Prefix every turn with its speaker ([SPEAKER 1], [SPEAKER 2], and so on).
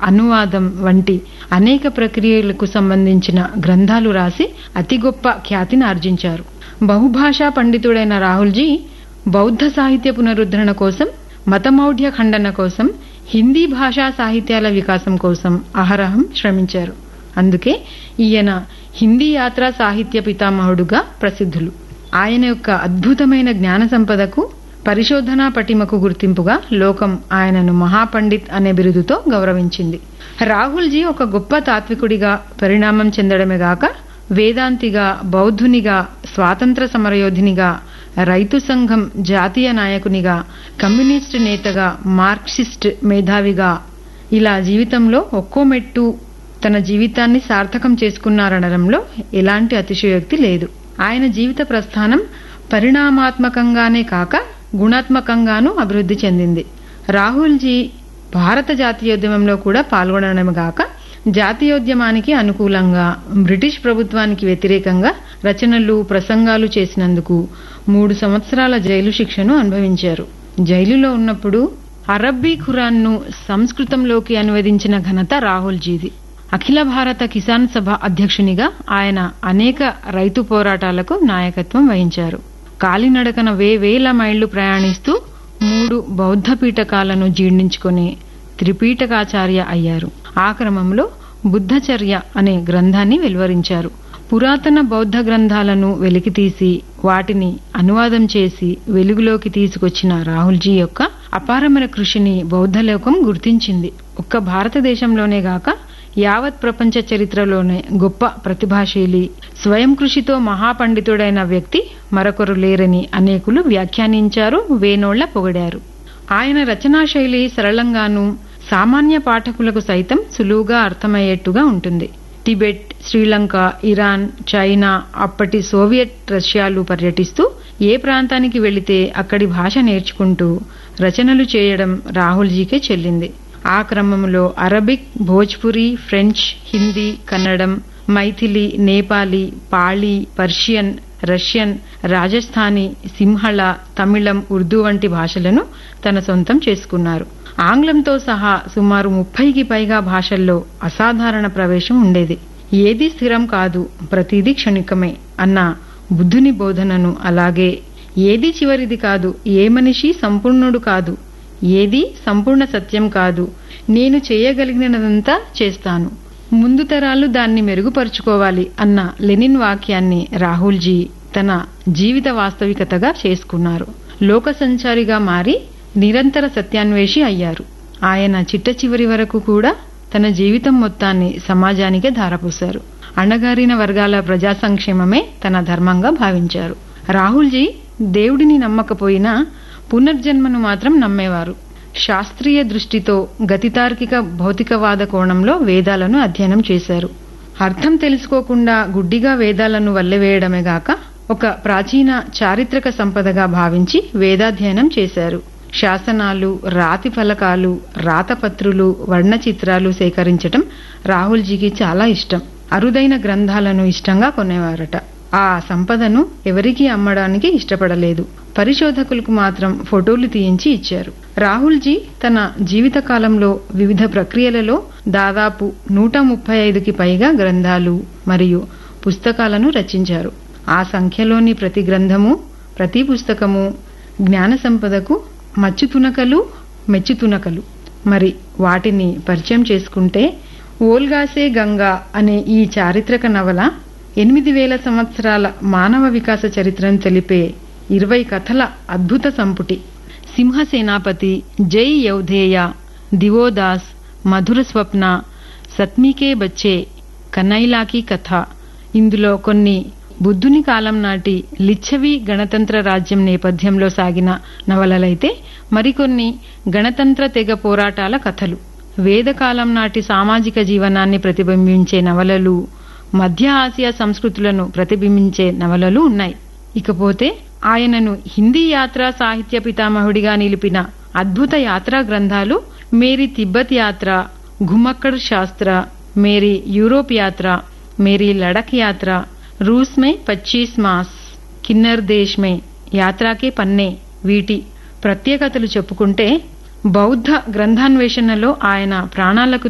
[SPEAKER 1] అనువాదం వంటి అనేక ప్రక్రియలకు సంబంధించిన గ్రంథాలు రాసి అతి గొప్ప ఖ్యాతిని ఆర్జించారు బహుభాషా పండితుడైన రాహుల్జీ బౌద్ధ సాహిత్య పునరుద్ధరణ కోసం మతమౌఢ్య ఖండన కోసం హిందీ భాషా సాహిత్యాల వికాసం కోసం అహరహం శ్రమించారు అందుకే ఈయన హిందీ యాత్రా సాహిత్య పితామహుడుగా ప్రసిద్ధులు ఆయన యొక్క అద్భుతమైన జ్ఞాన సంపదకు పరిశోధనా పటిమకు గుర్తింపుగా లోకం ఆయనను మహాపండిత్ అనే బిరుదుతో గౌరవించింది రాహుల్జీ ఒక గొప్ప తాత్వికుడిగా పరిణామం చెందడమే గాక వేదాంతిగా బౌద్ధునిగా స్వాతంత్ర సమరయోధినిగా రైతు సంఘం జాతీయ నాయకునిగా కమ్యూనిస్ట్ నేతగా మార్క్సిస్ట్ మేధావిగా ఇలా జీవితంలో ఒక్కో మెట్టు తన జీవితాన్ని సార్థకం చేసుకున్నారనడంలో ఎలాంటి అతిశయోక్తి లేదు ఆయన జీవిత ప్రస్థానం పరిణామాత్మకంగానే కాక గుణాత్మకంగానూ అభివృద్ధి చెందింది రాహుల్జీ భారత జాతీయోద్యమంలో కూడా పాల్గొనడమే గాక జాతీయోద్యమానికి అనుకూలంగా బ్రిటిష్ ప్రభుత్వానికి వ్యతిరేకంగా రచనలు ప్రసంగాలు చేసినందుకు మూడు సంవత్సరాల జైలు శిక్షను అనుభవించారు జైలులో ఉన్నప్పుడు అరబ్బీ ఖురాన్ను సంస్కృతంలోకి అనువదించిన ఘనత రాహుల్జీది అఖిల భారత కిసాన్ సభ అధ్యక్షునిగా ఆయన అనేక రైతు పోరాటాలకు నాయకత్వం వహించారు కాలినడకన వేవేల మైళ్లు ప్రయాణిస్తూ మూడు బౌద్ధ పీఠకాలను జీర్ణించుకుని త్రిపీఠకాచార్య అయ్యారు ఆ క్రమంలో బుద్ధచర్య అనే గ్రంథాన్ని వెలువరించారు పురాతన బౌద్ధ గ్రంథాలను వెలికితీసి వాటిని అనువాదం చేసి వెలుగులోకి తీసుకొచ్చిన రాహుల్జీ యొక్క అపారమైన కృషిని బౌద్ధలోకం గుర్తించింది ఒక్క భారతదేశంలోనే గాక యావత్ ప్రపంచ చరిత్రలోనే గొప్ప ప్రతిభాశీలి స్వయం కృషితో మహాపండితుడైన వ్యక్తి మరొకరు లేరని అనేకులు వ్యాఖ్యానించారు వేనోళ్ల పొగిడారు ఆయన రచనా శైలి సరళంగాను సామాన్య పాఠకులకు సైతం సులువుగా అర్థమయ్యేట్టుగా ఉంటుంది టిబెట్ శ్రీలంక ఇరాన్ చైనా అప్పటి సోవియట్ రష్యాలు పర్యటిస్తూ ఏ ప్రాంతానికి వెళితే అక్కడి భాష నేర్చుకుంటూ రచనలు చేయడం రాహుల్జీకే చెల్లింది ఆ క్రమంలో అరబిక్ భోజ్పురి ఫ్రెంచ్ హిందీ కన్నడం మైథిలి నేపాలీ పాళీ పర్షియన్ రష్యన్ రాజస్థానీ సింహళ తమిళం ఉర్దూ వంటి భాషలను తన సొంతం చేసుకున్నారు ఆంగ్లంతో సహా సుమారు ముప్పైకి పైగా భాషల్లో అసాధారణ ప్రవేశం ఉండేది ఏది స్థిరం కాదు ప్రతిదీ క్షణికమే అన్న బుద్ధుని బోధనను అలాగే ఏది చివరిది కాదు ఏ మనిషి సంపూర్ణుడు కాదు ఏది సంపూర్ణ సత్యం కాదు నేను చేయగలిగినదంతా చేస్తాను ముందు తరాలు దాన్ని మెరుగుపరుచుకోవాలి అన్న లెనిన్ వాక్యాన్ని రాహుల్జీ తన జీవిత వాస్తవికతగా చేసుకున్నారు లోక సంచారిగా మారి నిరంతర సత్యాన్వేషి అయ్యారు ఆయన చిట్ట చివరి వరకు కూడా తన జీవితం మొత్తాన్ని సమాజానికే ధారపోశారు అణగారిన వర్గాల ప్రజా సంక్షేమమే తన ధర్మంగా భావించారు రాహుల్జీ దేవుడిని నమ్మకపోయినా పునర్జన్మను మాత్రం నమ్మేవారు శాస్త్రీయ దృష్టితో గతితార్కిక భౌతికవాద కోణంలో వేదాలను అధ్యయనం చేశారు అర్థం తెలుసుకోకుండా గుడ్డిగా వేదాలను వల్లెవేయడమే గాక ఒక ప్రాచీన చారిత్రక సంపదగా భావించి వేదాధ్యయనం చేశారు శాసనాలు రాతి ఫలకాలు రాతపత్రులు వర్ణ చిత్రాలు సేకరించటం రాహుల్జీకి చాలా ఇష్టం అరుదైన గ్రంథాలను ఇష్టంగా కొనేవారట ఆ సంపదను ఎవరికీ అమ్మడానికి ఇష్టపడలేదు పరిశోధకులకు మాత్రం ఫోటోలు తీయించి ఇచ్చారు రాహుల్జీ తన జీవిత కాలంలో వివిధ ప్రక్రియలలో దాదాపు నూట ముప్పై ఐదుకి పైగా గ్రంథాలు మరియు పుస్తకాలను రచించారు ఆ సంఖ్యలోని ప్రతి గ్రంథము ప్రతి పుస్తకము జ్ఞాన సంపదకు మచ్చుతునకలు మెచ్చుతునకలు మరి వాటిని పరిచయం చేసుకుంటే ఓల్గాసే గంగా అనే ఈ చారిత్రక నవల ఎనిమిది వేల సంవత్సరాల మానవ వికాస చరిత్రను తెలిపే ఇరవై కథల అద్భుత సంపుటి సింహసేనాపతి జై యౌధేయ దివోదాస్ మధుర స్వప్న సత్మికే బచ్చే కనైలాకి కథ ఇందులో కొన్ని బుద్ధుని కాలం నాటి లిచ్చవి గణతంత్ర రాజ్యం నేపథ్యంలో సాగిన నవలలైతే మరికొన్ని గణతంత్ర తెగ పోరాటాల కథలు వేదకాలం నాటి సామాజిక జీవనాన్ని ప్రతిబింబించే నవలలు మధ్య ఆసియా సంస్కృతులను ప్రతిబింబించే నవలలు ఉన్నాయి ఇకపోతే ఆయనను హిందీ యాత్రా సాహిత్య పితామహుడిగా నిలిపిన అద్భుత యాత్రా గ్రంథాలు మేరీ తిబ్బత్ యాత్ర घुमक्कड़ शास्त्र मेरी यूरोप यात्रा मेरी लड़क यात्रा रूस में 25 मास కిన్నర్ దేశ్ మే యాత్రాకే పన్నే వీటి ప్రత్యేకతలు చెప్పుకుంటే బౌద్ధ గ్రంథాన్వేషణలో ఆయన ప్రాణాలకు